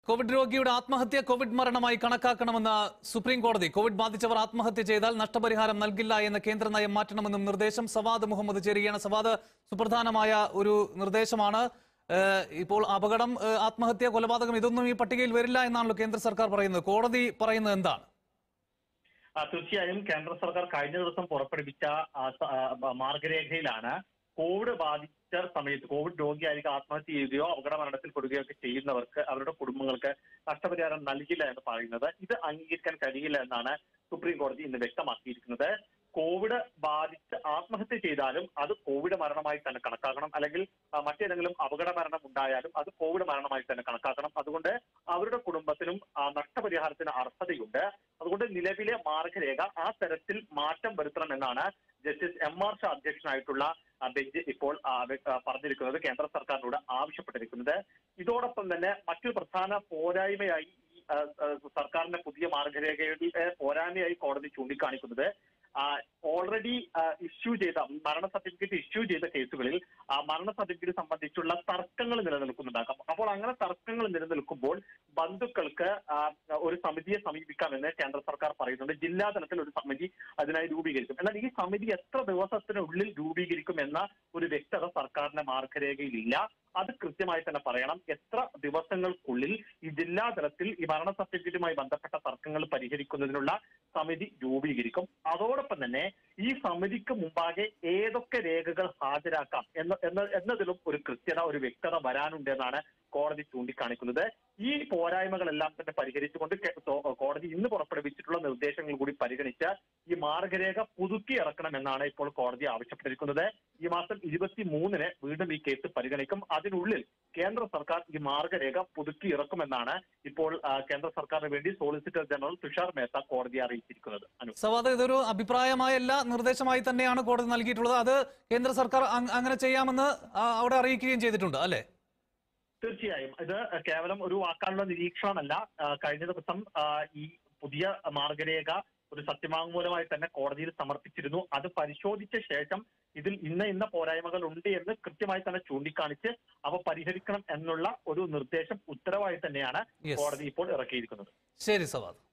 Covid രോഗിയുടെ ആത്മഹത്യ Covid മരണമായി കണക്കാക്കണമെന്ന് സുപ്രീം കോടതി കോവിഡ് ബാധിച്ചവർ ആത്മഹത്യ ചെയ്താൽ നഷ്ടപരിഹാരം നൽകില്ല എന്ന കേന്ദ്ര നയം മാറ്റണമെന്നും നിർദ്ദേശം സവാദ് മുഹമ്മദ് ചേരുകയാണ് സവാദ് സുപ്രധാനമായ ഒരു നിർദ്ദേശമാണ് ഏഹ് ഇപ്പോൾ അപകടം ഏഹ് ആത്മഹത്യ കൊലപാതകം ഇതൊന്നും ഈ പട്ടികയിൽ വരില്ല എന്നാണല്ലോ കേന്ദ്ര സർക്കാർ പറയുന്നത് കോടതി പറയുന്നത് എന്താണ് ആ, തീർച്ചയായും കേന്ദ്ര സർക്കാർ കഴിഞ്ഞ ദിവസം പുറപ്പെടുവിച്ച ആ, സ- ആ, മാർഗരേഖയിലാണ് കോവിഡ് ബാധിച്ച സമയത്ത് കോവിഡ് രോഗിയായിരിക്കും ആത്മഹത്യ ചെയ്യുകയോ അപകട മരണത്തിൽ കൊടുക്കുകയോ ഒക്കെ ചെയ്യുന്നവർക്ക് അവരുടെ കുടുംബങ്ങൾക്ക് നഷ്ടപരിഹാരം നൽകില്ല എന്ന് പറയുന്നത് ഇത് അംഗീകരിക്കാൻ കഴിയില്ല എന്നാണ് സുപ്രീം കോടതി ഇന്ന് വ്യക്തമാക്കിയിരിക്കുന്നത് കോവിഡ് ബാധിച്ച് ആത്മഹത്യ ചെയ്താലും അത് കോവിഡ് മരണമായി തന്നെ കണക്കാക്കണം അല്ലെങ്കിൽ ആ, മറ്റേതെങ്കിലും അപകട മരണം ഉണ്ടായാലും അത് കോവിഡ് മരണമായി തന്നെ കണക്കാക്കണം അതുകൊണ്ട് അവരുടെ കുടുംബത്തിനും ആ, നഷ്ടപരിഹാരത്തിന് അർഹതയുണ്ട് അതുകൊണ്ട് നിലവിലെ മാർഗരേഖ ആ തരത്തിൽ മാറ്റം വരുത്തണമെന്നാണ് ജസ്റ്റിസ് എം ആർ ഷാ അധ്യക്ഷനായിട്ടുള്ള ആ, ബെഞ്ച് ഇപ്പോൾ ആ, വെ- ആ, പറഞ്ഞിരിക്കുന്നത് കേന്ദ്ര സർക്കാരിനോട് ആവശ്യപ്പെട്ടിരിക്കുന്നത് ഇതോടൊപ്പം തന്നെ മറ്റൊരു പ്രധാന പോരായ്മയായി ഈ ആ, ആ, സർക്കാരിന്റെ പുതിയ മാർഗരേഖയുടെ പോരായ്മയായി കോടതി ചൂണ്ടിക്കാണിക്കുന്നത് ഓൾറെഡി ഇഷ്യൂ ചെയ്ത മരണ സർട്ടിഫിക്കറ്റ് ഇഷ്യൂ ചെയ്ത കേസുകളിൽ ആ, മരണ സർട്ടിഫിക്കറ്റ് സംബന്ധിച്ചുള്ള തർക്കങ്ങൾ നിലനിൽക്കുന്നുണ്ടാകാം അപ്പോൾ അങ്ങനെ തർക്കങ്ങൾ നിലനിൽക്കുമ്പോൾ ബന്ധുക്കൾക്ക് ആ, ഒരു സമിതിയെ സമീപിക്കാമെന്ന് കേന്ദ്ര സർക്കാർ പറയുന്നുണ്ട് ജില്ലാ തലത്തിൽ ഒരു സമിതി അതിനായി രൂപീകരിക്കും എന്നാൽ ഈ സമിതി എത്ര ദിവസത്തിനുള്ളിൽ രൂപീകരിക്കും എന്ന ഒരു വ്യക്തത സർക്കാരിന്റെ മാർഗരേഖയിലില്ല അത് കൃത്യമായി തന്നെ പറയണം എത്ര ദിവസങ്ങൾക്കുള്ളിൽ ഈ ജില്ലാ തലത്തിൽ ഈ മരണ സർട്ടിഫിക്കറ്റുമായി ബന്ധപ്പെട്ട തർക്കങ്ങൾ പരിഹരിക്കുന്നതിനുള്ള സമിതി രൂപീകരിക്കും അതോടൊപ്പം തന്നെ ഈ സമിതിക്ക് മുമ്പാകെ ഏതൊക്കെ രേഖകൾ ഹാജരാക്കാം എന്ന എന്ന- എന്നതിലും ഒരു കൃത്യത ഒരു വ്യക്തത വരാനുണ്ട് എന്നാണ് കോടതി ചൂണ്ടിക്കാണിക്കുന്നത് ഈ പോരായ്മകളെല്ലാം തന്നെ പരിഹരിച്ചുകൊണ്ട് കെ- സോ- കോടതി ഇന്ന് പുറപ്പെടുവിച്ചിട്ടുള്ള നിർദ്ദേശങ്ങൾ കൂടി പരിഗണിച്ച് ഈ മാർഗരേഖ പുതുക്കി ഇറക്കണമെന്നാണ് ഇപ്പോൾ കോടതി ആവശ്യപ്പെട്ടിരിക്കുന്നത് ഈ മാസം ഇരുപത്തി മൂന്നിന് വീണ്ടും ഈ കേസ് പരിഗണിക്കും അതിനുള്ളിൽ കേന്ദ്ര സർക്കാർ ഈ മാർഗരേഖ പുതുക്കി ഇറക്കുമെന്നാണ് ഇപ്പോൾ ആ, കേന്ദ്ര സർക്കാരിന് വേണ്ടി സോളിസിറ്റർ ജനറൽ തുഷാർ മേത്ത കോടതിയെ അറിയിച്ചിരിക്കുന്നത് അനു സവാദ് ഇതൊരു അഭിപ്രായമായല്ല നിർദ്ദേശമായി തന്നെയാണ് കോടതി നൽകിയിട്ടുള്ളത് അത് കേന്ദ്ര സർക്കാർ അങ്- അങ്ങനെ ചെയ്യാമെന്ന് ആ, അവിടെ അറിയിക്കുകയും ചെയ്തിട്ടുണ്ട് അല്ലേ തീർച്ചയായും ഇത് കേവലം ഒരു വാക്കാനുള്ള നിരീക്ഷണമല്ല ആ, കഴിഞ്ഞ ദിവസം ആ, ഈ പുതിയ മാർഗരേഖ ഒരു സത്യവാങ്മൂലമായി തന്നെ കോടതിയിൽ സമർപ്പിച്ചിരുന്നു അത് പരിശോധിച്ച ശേഷം ഇതിൽ ഇന്ന ഇന്ന പോരായ്മകൾ ഉണ്ട് എന്ന് കൃത്യമായി തന്നെ ചൂണ്ടിക്കാണിച്ച് അവ പരിഹരിക്കണം എന്നുള്ള ഒരു നിർദ്ദേശം ഉത്തരവായി തന്നെയാണ് Yes. കോടതി ഇപ്പോൾ ഇറക്കിയിരിക്കുന്നത് ശരി സവാദ്